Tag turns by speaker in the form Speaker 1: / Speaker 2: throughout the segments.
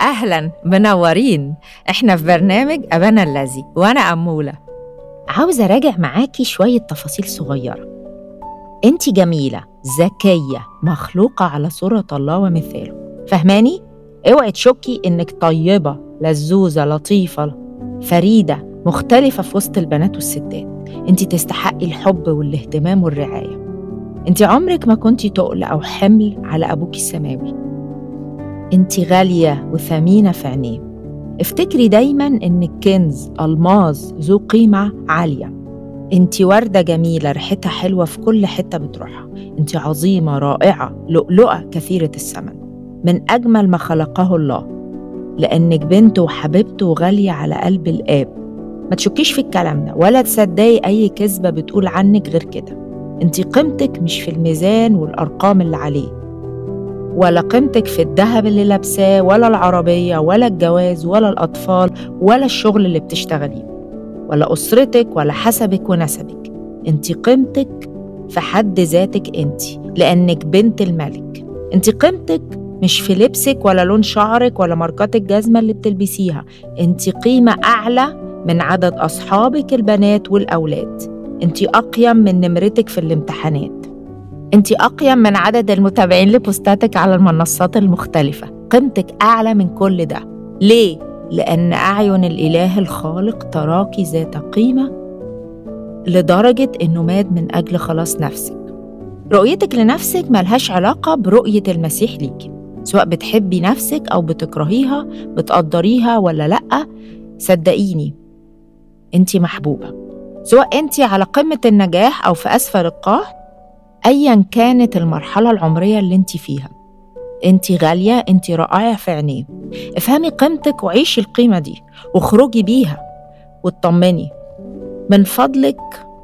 Speaker 1: أهلا منورين إحنا في برنامج أبانا الذي وأنا أمولة عاوزة أراجع معاكي شوية تفاصيل صغيرة أنت جميلة ذكية مخلوقة على صورة الله ومثاله فهماني؟ اوعي تشكي إنك طيبة لزوزة لطيفة فريدة مختلفة في وسط البنات والستات أنت تستحقي الحب والاهتمام والرعاية أنت عمرك ما كنتي تقل أو حمل على أبوك السماوي أنت غالية وثمينة في عينيه افتكري دايما إنك كنز ألماظ ذو قيمة عالية أنت وردة جميلة ريحتها حلوة في كل حتة بتروحها أنت عظيمة رائعة لؤلؤة كثيرة الثمن من أجمل ما خلقه الله لأنك بنت وحبيبته وغالية على قلب الآب ما تشكيش في الكلام ده ولا تصدقي أي كذبة بتقول عنك غير كده انت قيمتك مش في الميزان والأرقام اللي عليه ولا قيمتك في الذهب اللي لابساه ولا العربية ولا الجواز ولا الأطفال ولا الشغل اللي بتشتغليه ولا أسرتك ولا حسبك ونسبك انت قيمتك في حد ذاتك انت لأنك بنت الملك انت قيمتك مش في لبسك ولا لون شعرك ولا ماركات الجزمة اللي بتلبسيها انت قيمة أعلى من عدد أصحابك البنات والأولاد انت أقيم من نمرتك في الامتحانات انت أقيم من عدد المتابعين لبوستاتك على المنصات المختلفة قيمتك أعلى من كل ده ليه؟ لأن أعين الإله الخالق تراكي ذات قيمة لدرجة إنه مات من أجل خلاص نفسك رؤيتك لنفسك ملهاش علاقة برؤية المسيح ليكي سواء بتحبي نفسك أو بتكرهيها بتقدريها ولا لأ صدقيني انت محبوبة سواء انت على قمة النجاح أو في أسفل القاع أيا كانت المرحلة العمرية اللي انت فيها انت غالية انت رائعة في عينيه افهمي قيمتك وعيشي القيمة دي واخرجي بيها واطمني من فضلك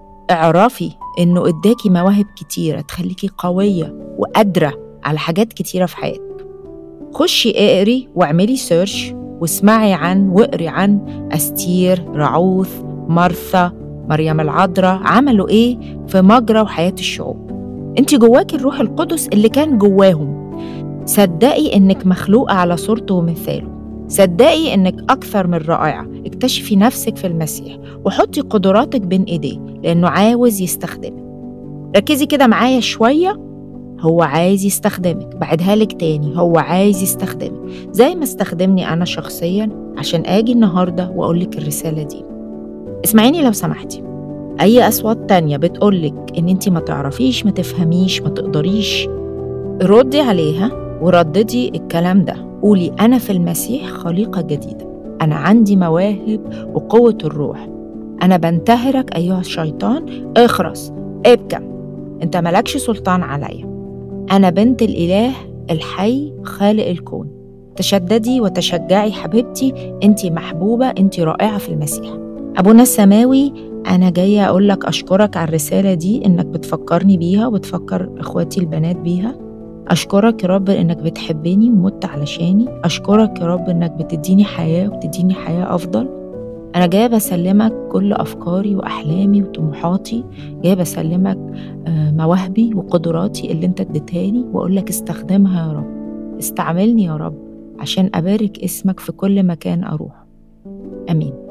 Speaker 1: اعرفي انه اداكي مواهب كتيرة تخليكي قوية وقادرة على حاجات كتيرة في حياتك خشي اقري واعملي سيرش واسمعي عن واقري عن أستير رعوث مرثا مريم العذراء عملوا ايه في مجرى وحياة الشعوب انت جواكي الروح القدس اللي كان جواهم صدقي انك مخلوقة على صورته ومثاله صدقي انك اكثر من رائعة اكتشفي نفسك في المسيح وحطي قدراتك بين ايديه لانه عاوز يستخدمك ركزي كده معايا شوية هو عايز يستخدمك بعدها لك تاني هو عايز يستخدمك زي ما استخدمني أنا شخصيا عشان آجي النهاردة وأقولك الرسالة دي اسمعيني لو سمحتي أي أصوات تانية بتقولك إن أنت ما تعرفيش ما تفهميش ما تقدريش ردي عليها ورددي الكلام ده قولي أنا في المسيح خليقة جديدة أنا عندي مواهب وقوة الروح أنا بنتهرك أيها الشيطان اخرس ابكم أنت ملكش سلطان عليا أنا بنت الإله الحي خالق الكون تشددي وتشجعي حبيبتي أنت محبوبة أنت رائعة في المسيح أبونا السماوي أنا جاية أقول لك أشكرك على الرسالة دي إنك بتفكرني بيها وبتفكر إخواتي البنات بيها أشكرك يا رب إنك بتحبني ومت علشاني أشكرك يا رب إنك بتديني حياة وبتديني حياة أفضل أنا جاية بسلمك كل أفكاري وأحلامي وطموحاتي جاية بسلمك مواهبي وقدراتي اللي أنت اديتهاني وأقول لك استخدمها يا رب استعملني يا رب عشان أبارك اسمك في كل مكان أروح آمين